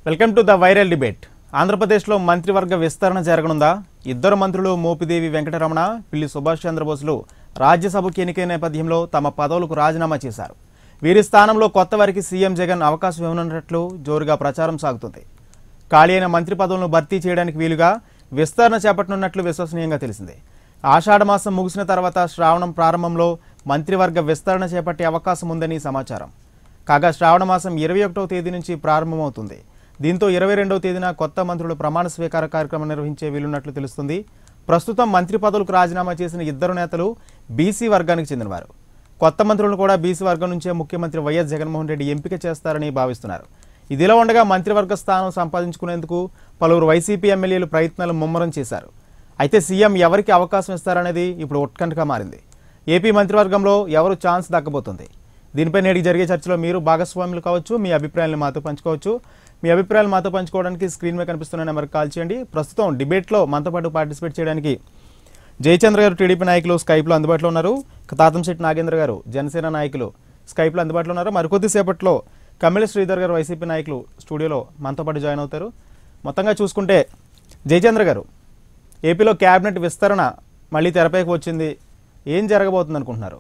Welcome to the viral debate ఆంధ్రప్రదేశ్లో మంత్రివర్గ విస్తరణ జరగనుందా ఇద్దరు మంత్రులు మోపిదేవి వెంకటరమణ పిల్లి సుభాష్ చంద్రబోస్లు రాజ్యసభకు ఎన్నికైన నేపథ్యంలో తమ పదవులకు రాజీనామా చేశారు వీరి స్థానంలో కొత్త వారికి సీఎం జగన్ అవకాశం ఇవ్వనున్నట్లు జోరుగా ప్రచారం సాగుతుంది ఖాళీ అయిన మంత్రి పదవులను భర్తీ చేయడానికి వీలుగా విస్తరణ చేపట్టనున్నట్లు విశ్వసనీయంగా తెలిసింది ఆషాఢ మాసం ముగిసిన తర్వాత శ్రావణం ప్రారంభంలో మంత్రివర్గ విస్తరణ చేపట్టే అవకాశం ఉందని సమాచారం కాగా శ్రావణ మాసం ఇరవై ఒకటవ తేదీ నుంచి ప్రారంభమవుతుంది దీంతో ఇరవై రెండవ తేదీన కొత్త మంత్రులు ప్రమాణ స్వీకార కార్యక్రమం నిర్వహించే వీలున్నట్లు తెలుస్తుంది ప్రస్తుతం మంత్రి పదవులకు రాజీనామా చేసిన ఇద్దరు నేతలు బీసీ వర్గానికి చెందినవారు కొత్త మంత్రులను కూడా బీసీ వర్గం నుంచే ముఖ్యమంత్రి వైఎస్ జగన్మోహన్ రెడ్డి ఎంపిక చేస్తారని భావిస్తున్నారు ఇదిలా ఉండగా మంత్రివర్గ స్థానం సంపాదించుకునేందుకు పలువురు వైసీపీ ఎమ్మెల్యేలు ప్రయత్నాలు ముమ్మరం చేశారు అయితే సీఎం ఎవరికి అవకాశం ఇస్తారనేది ఇప్పుడు ఉత్కంఠగా మారింది ఏపీ మంత్రివర్గంలో ఎవరు ఛాన్స్ దక్కబోతుంది దీనిపై నేటి జరిగే చర్చలో మీరు భాగస్వాములు కావచ్చు మీ అభిప్రాయాలను మాతో పంచుకోవచ్చు మీ అభిప్రాయాలు మాతో పంచుకోవడానికి స్క్రీన్ మీద కనిపిస్తున్న నెంబర్కి కాల్ చేయండి ప్రస్తుతం డిబేట్లో మనతో పాటు పార్టిసిపేట్ చేయడానికి జయచంద్ర గారు టీడీపీ నాయకులు స్కైప్లో అందుబాటులో ఉన్నారు కాతంశెట్టి నాగేంద్ర గారు జనసేన నాయకులు స్కైప్లో అందుబాటులో ఉన్నారు మరికొద్దిసేపట్లో కమిల శ్రీధర్ గారు వైసీపీ నాయకులు స్టూడియోలో మనతో పాటు జాయిన్ అవుతారు మొత్తంగా చూసుకుంటే జయచంద్ర గారు ఏపీలో క్యాబినెట్ విస్తరణ మళ్ళీ తెరపైకి వచ్చింది ఏం జరగబోతుంది అనుకుంటున్నారు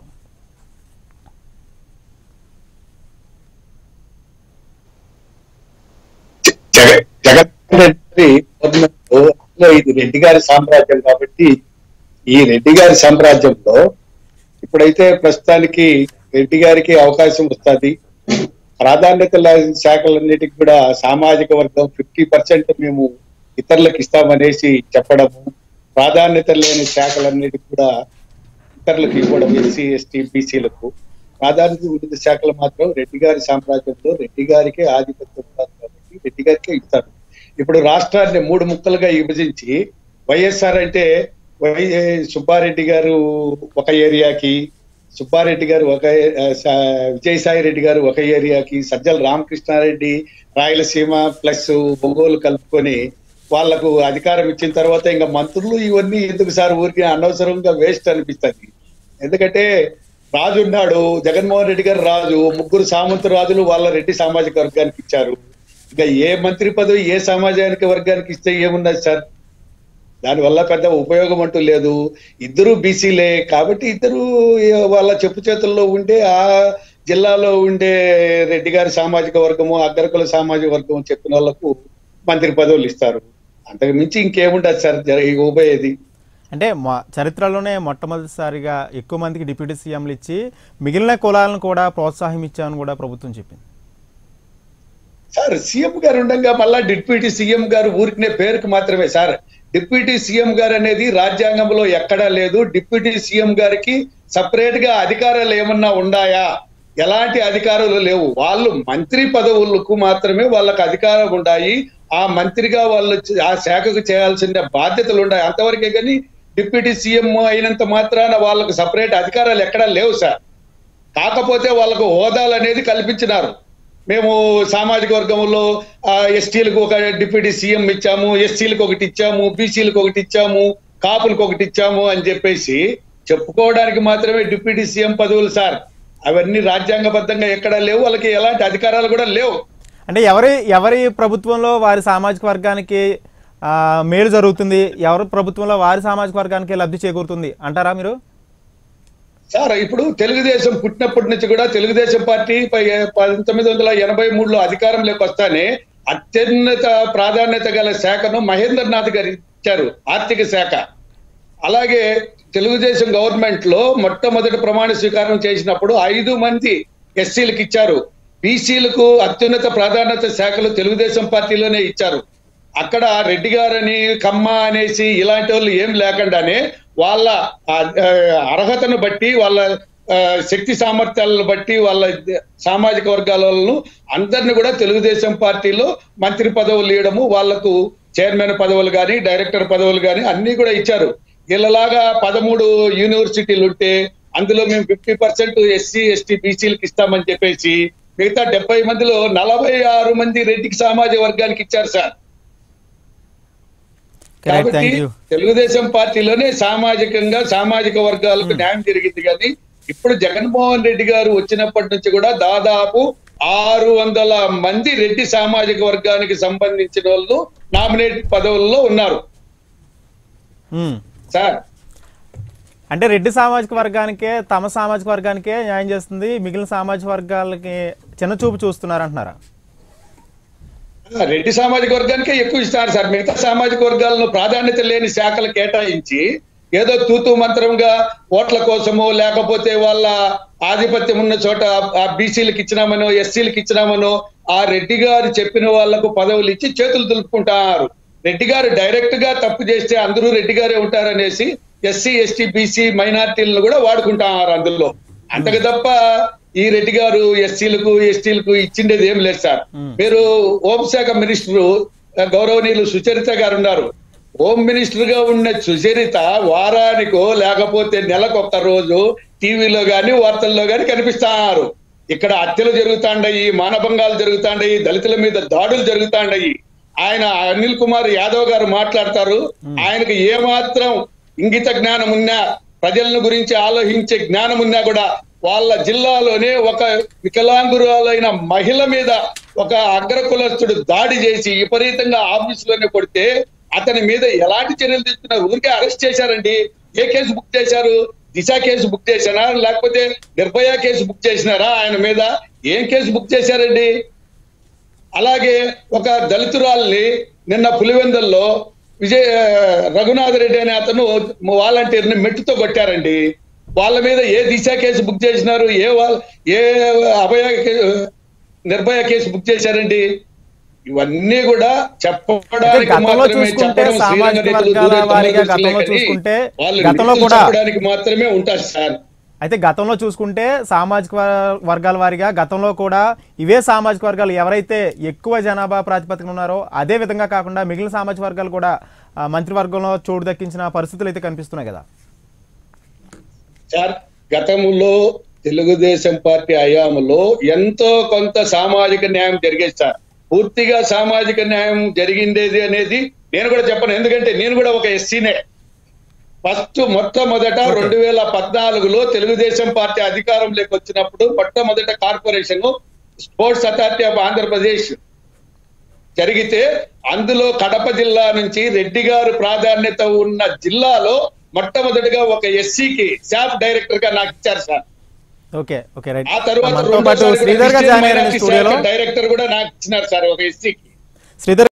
జగ- జగన్ రెడ్డి గవర్నమెంట్ లో ఇది రెడ్డి గారి సామ్రాజ్యం కాబట్టి ఈ రెడ్డి గారి సామ్రాజ్యంలో ఇప్పుడైతే ప్రస్తుతానికి రెడ్డి గారికి అవకాశం వస్తుంది ప్రాధాన్యత లేని శాఖలన్నిటికి కూడా సామాజిక వర్గం ఫిఫ్టీ పర్సెంట్ మేము ఇతరులకు ఇస్తామనేసి చెప్పడము ప్రాధాన్యత లేని శాఖలన్నిటికి కూడా ఇతరులకు ఇవ్వడం ఎస్సీ ఎస్టీ బీసీలకు ప్రాధాన్యత ఉన్న శాఖలు మాత్రం రెడ్డి గారి సామ్రాజ్యంలో రెడ్డి గారికే ఆధిపత్యం ఉండాలి కాబట్టి రెడ్డి గారికే ఇస్తారు ఇప్పుడు రాష్ట్రాన్ని మూడు ముక్కలుగా విభజించి వైఎస్ఆర్ అంటే వై సుబ్బారెడ్డి గారు ఒక ఏరియాకి సుబ్బారెడ్డి గారు ఒక ఆ, స- విజయసాయి రెడ్డి గారు ఒక ఏరియాకి సజ్జల రామకృష్ణారెడ్డి రాయలసీమ ప్లస్ ఒంగోలు కలుపుకొని వాళ్లకు అధికారం ఇచ్చిన తర్వాత ఇంకా మంత్రులు ఇవన్నీ ఎందుకు సార్ ఊరికి అనవసరంగా వేస్ట్ అనిపిస్తుంది ఎందుకంటే రాజు ఉన్నాడు జగన్మోహన్ రెడ్డి గారు రాజు ముగ్గురు సామంత రాజులు వాళ్ళ రెడ్డి సామాజిక వర్గానికి ఇచ్చారు ఇంకా ఏ మంత్రి పదవి ఏ సామాజిక వర్గానికి ఇస్తే ఏమున్నది సార్ దానివల్ల పెద్ద ఉపయోగం అంటూ లేదు ఇద్దరు బీసీలే కాబట్టి ఇద్దరు వాళ్ళ చెప్పు చేతుల్లో ఉంటే ఆ జిల్లాలో ఉండే రెడ్డి గారి సామాజిక వర్గము అగ్రకుల సామాజిక వర్గం చెప్పిన వాళ్ళకు మంత్రి పదవులు ఇస్తారు అంతకు మించి ఇంకేముండదు సార్ జర- ఇవ్వబోయేది అంటే మా చరిత్రలోనే మొట్టమొదటిసారిగా ఎక్కువ మందికి డిప్యూటీ సీఎంలు ఇచ్చి మిగిలిన కులాలను కూడా ప్రోత్సాహం ఇచ్చామని కూడా ప్రభుత్వం చెప్పింది సార్ సీఎం గారు ఉండగా మళ్ళా డిప్యూటీ సీఎం గారు ఊరికినే పేరుకు మాత్రమే సార్ డిప్యూటీ సీఎం గారు అనేది రాజ్యాంగంలో ఎక్కడా లేదు డిప్యూటీ సీఎం గారికి సపరేట్ గా అధికారాలు ఏమన్నా ఉన్నాయా ఎలాంటి అధికారాలు లేవు వాళ్ళు మంత్రి పదవులకు మాత్రమే వాళ్ళకి అధికారం ఉన్నాయి ఆ మంత్రిగా వాళ్ళు చే- ఆ శాఖకు చేయాల్సిన బాధ్యతలు ఉన్నాయి అంతవరకే కానీ డిప్యూటీ సీఎం అయినంత మాత్రాన వాళ్ళకు సపరేట్ అధికారాలు ఎక్కడా లేవు సార్ కాకపోతే వాళ్ళకు హోదాలు అనేది కల్పించినారు మేము సామాజిక వర్గంలో ఎస్టీలకు ఒక డిప్యూటీ సీఎం ఇచ్చాము ఎస్సీలకు ఒకటి ఇచ్చాము బీసీలకు ఒకటి ఇచ్చాము కాపులకు ఒకటి ఇచ్చాము అని చెప్పేసి చెప్పుకోవడానికి మాత్రమే డిప్యూటీ సీఎం పదవులు సార్ అవన్నీ రాజ్యాంగబద్ధంగా ఎక్కడా లేవు వాళ్ళకి ఎలాంటి అధికారాలు కూడా లేవు అంటే ఎవరి ఎవరి ప్రభుత్వంలో వారి సామాజిక వర్గానికి ఆ, మేలు జరుగుతుంది ఎవరి ప్రభుత్వంలో వారి సామాజిక వర్గానికి లబ్ధి చేకూరుతుంది అంటారా మీరు సార్ ఇప్పుడు తెలుగుదేశం పుట్టినప్పటి నుంచి కూడా తెలుగుదేశం పార్టీ పై- పంతొమ్మిది వందల ఎనభై మూడులో అధికారంలోకి వస్తానే అత్యున్నత ప్రాధాన్యత గల శాఖను మహేంద్రనాథ్ గారు ఇచ్చారు ఆర్థిక శాఖ అలాగే తెలుగుదేశం గవర్నమెంట్ లో మొట్టమొదటి ప్రమాణ స్వీకారం చేసినప్పుడు ఐదు మంది ఎస్సీలకు ఇచ్చారు బీసీలకు అత్యున్నత ప్రాధాన్యత శాఖలు తెలుగుదేశం పార్టీలోనే ఇచ్చారు అక్కడ రెడ్డి గారని కమ్మ అనేసి ఇలాంటి వాళ్ళు ఏం లేకుండానే వాళ్ళ ఆ, ఆ, అర్హతను బట్టి వాళ్ళ ఆ, శక్తి సామర్థ్యాలను బట్టి వాళ్ళ సామాజిక వర్గాల వాళ్ళను అందరిని కూడా తెలుగుదేశం పార్టీలో మంత్రి పదవులు ఇవ్వడము వాళ్లకు చైర్మన్ పదవులు కానీ డైరెక్టర్ పదవులు కానీ అన్ని కూడా ఇచ్చారు వీళ్ళలాగా పదమూడు యూనివర్సిటీలు ఉంటే అందులో మేము ఫిఫ్టీ పర్సెంట్ ఎస్సీ ఎస్టీ బీసీలకు ఇస్తామని చెప్పేసి మిగతా డెబ్బై మందిలో నలభై ఆరు మంది రెడ్డికి సామాజిక వర్గానికి ఇచ్చారు సార్ కరెక్ట్ కాబట్టి థ్యాంక్ యూ తెలుగుదేశం పార్టీలోనే సామాజికంగా సామాజిక వర్గాలకు న్యాయం జరిగింది కానీ ఇప్పుడు జగన్మోహన్ రెడ్డి గారు వచ్చినప్పటి నుంచి కూడా దాదాపు ఆరు వందల మంది రెడ్డి సామాజిక వర్గానికి సంబంధించిన వాళ్ళు నామినేట్ పదవుల్లో ఉన్నారు ఉమ్. సార్ అంటే రెడ్డి సామాజిక వర్గానికే తమ సామాజిక వర్గానికే న్యాయం చేస్తుంది మిగిలిన సామాజిక వర్గాలకి చిన్న చూపు చూస్తున్నారు అంటున్నారా రెడ్డి సామాజిక వర్గానికే ఎక్కువ ఇస్తారు సార్ మిగతా సామాజిక వర్గాలను ప్రాధాన్యత లేని శాఖలు కేటాయించి ఏదో తూతూ మంత్రంగా ఓట్ల కోసమో లేకపోతే వాళ్ళ ఆధిపత్యం ఉన్న చోట ఆ బీసీలకు ఇచ్చినామనో ఎస్సీలకు ఇచ్చినామనో ఆ రెడ్డి గారు చెప్పిన వాళ్లకు పదవులు ఇచ్చి చేతులు దులుపుకుంటారు రెడ్డి గారు డైరెక్ట్ గా తప్పు చేస్తే అందరూ రెడ్డి గారే ఉంటారనేసి ఎస్సీ ఎస్టీ బీసీ మైనార్టీలను కూడా వాడుకుంటారు అందులో అంతకు తప్ప ఈ రెడ్డి గారు ఎస్సీలకు ఎస్టీలకు ఇచ్చిండేది ఏం లేదు సార్ మీరు హోంశాఖ మినిస్టర్ గౌరవనీయులు సుచరిత గారు ఉన్నారు హోమ్ మినిస్టర్ గా ఉన్న సుచరిత వారానికో లేకపోతే నెలకొక్క రోజు టీవీలో గాని వార్తల్లో గాని కనిపిస్తారు ఇక్కడ హత్యలు జరుగుతాండయి మానభంగాలు జరుగుతాండయి దళితుల మీద దాడులు జరుగుతాండయి ఆయన అనిల్ కుమార్ యాదవ్ గారు మాట్లాడతారు ఆయనకు ఏమాత్రం ఇంగిత జ్ఞానం ఉన్నా ప్రజలను గురించి ఆలోచించే జ్ఞానం ఉన్నా కూడా వాళ్ళ జిల్లాలోనే ఒక వికలాంగురాలైన మహిళ మీద ఒక అగ్రకులస్తుడు దాడి చేసి విపరీతంగా ఆఫీసులోనే కొడితే అతని మీద ఎలాంటి చర్యలు తీసుకున్నారు ఊరికే అరెస్ట్ చేశారండి ఏ కేసు బుక్ చేశారు దిశ కేసు బుక్ చేశారా లేకపోతే నిర్భయ కేసు బుక్ చేసినారా ఆయన మీద ఏం కేసు బుక్ చేశారండి అలాగే ఒక దళితురాల్ని నిన్న పులివెందల్లో విజయ రఘునాథ్ రెడ్డి అనే అతను వాలంటీర్ ని మెట్టుతో కొట్టారండి వాళ్ళ మీద ఏ దిశ కేసు బుక్ చేసినారు ఏ వాళ్ళ ఏ అభయ కే- నిర్భయ కేసు బుక్ చేశారండి ఇవన్నీ కూడా అయితే చెప్పడానికి గతంలో మాత్రమే చూసుకుంటే చెప్పడం సామాజిక శ్రీరంగ వర్గాల దూరం వారీగా తమలపాకులే గతంలో కానీ చూసుకుంటే వాళ్ళు గతంలో నిధులు కూడా చెప్పడానికి మాత్రమే ఉంటారు సార్ అయితే గతంలో చూసుకుంటే సామాజిక వర్- వర్గాల వారీగా గతంలో కూడా ఇవే సామాజిక వర్గాలు ఎవరైతే ఎక్కువ జనాభా ప్రాతిపదికన ఉన్నారో అదే విధంగా కాకుండా మిగిలిన సామాజిక వర్గాలు కూడా ఆ, మంత్రివర్గంలో చోటు దక్కించిన పరిస్థితులు అయితే కనిపిస్తున్నాయి కదా సార్ గతంలో తెలుగుదేశం పార్టీ హయాంలో ఎంతో కొంత సామాజిక న్యాయం జరిగేది సార్ పూర్తిగా సామాజిక న్యాయం జరిగిండేది అనేది నేను కూడా చెప్పను ఎందుకంటే నేను కూడా ఒక ఎస్సీనే ఫస్ట్ మొట్టమొదట రెండు వేల పద్నాలుగులో తెలుగుదేశం పార్టీ అధికారంలోకి వచ్చినప్పుడు మొట్టమొదట corporation sports authority of Andhra Pradesh జరిగితే అందులో కడప జిల్లా నుంచి రెడ్డి గారు ప్రాధాన్యత ఉన్న జిల్లాలో మొట్టమొదటిగా ఒక ఎస్సీకి శాప్ డైరెక్టర్ గా నాకు ఇచ్చారు సార్ ఓకే ఓకే రైట్ ఆ తర్వాత మనతో పాటు రెండోసారి కూడా శ్రీధర్ గారు క్రిస్టియన్ జాయిన్ అయ్యారండి మైనారిటీ స్టూడియోలో శాఖ డైరెక్టర్ కూడా నాకు ఇచ్చినారు సార్ ఒక ఎస్సీకి శ్రీధర్